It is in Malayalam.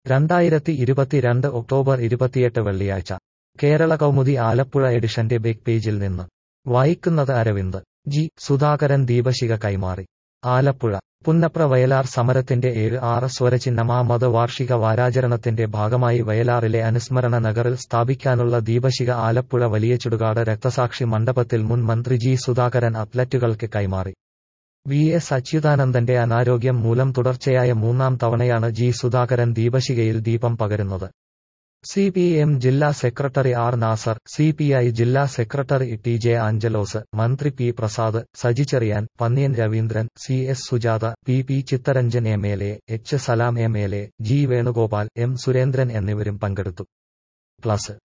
രണ്ടായിരത്തി ഇരുപത്തിരണ്ട് ഒക്ടോബർ ഇരുപത്തിയെട്ട് വെള്ളിയാഴ്ച കേരള കൗമുദി ആലപ്പുഴ എഡിഷന്റെ ബിഗ് പേജിൽ നിന്ന് വായിക്കുന്നത് അരവിന്ദ് ജി സുധാകരൻ ദീപശിഖ കൈമാറി ആലപ്പുഴ പുന്നപ്ര വയലാർ സമരത്തിന്റെ ഏഴ് ആറ് സ്വരചിഹ്നമാമത് വാർഷിക വാരാചരണത്തിന്റെ ഭാഗമായി വയലാറിലെ അനുസ്മരണ നഗറിൽ സ്ഥാപിക്കാനുള്ള ദീപശിഖ ആലപ്പുഴ വലിയ ചുടുകാട് രക്തസാക്ഷി മണ്ഡപത്തിൽ മുൻ മന്ത്രി ജി സുധാകരൻ അത്ലറ്റുകൾക്ക് കൈമാറി വി എസ് അച്യുതാനന്ദന്റെ അനാരോഗ്യം മൂലം തുടർച്ചയായ മൂന്നാം തവണയാണ് ജി സുധാകരൻ ദീപശിഖയിൽ ദീപം പകരുന്നത് സി പി എം ജില്ലാ secretary R Nasar C P I ജില്ലാ സെക്രട്ടറി ടി ജെ ആഞ്ചലോസ് മന്ത്രി P Prasad Saji Cherian Panniyan Raveendran C S Sujatha P P Chitharanjan M L A H Salam M L A G Venugopal M Surendran എന്നിവരും പങ്കെടുത്തു പ്ലസ്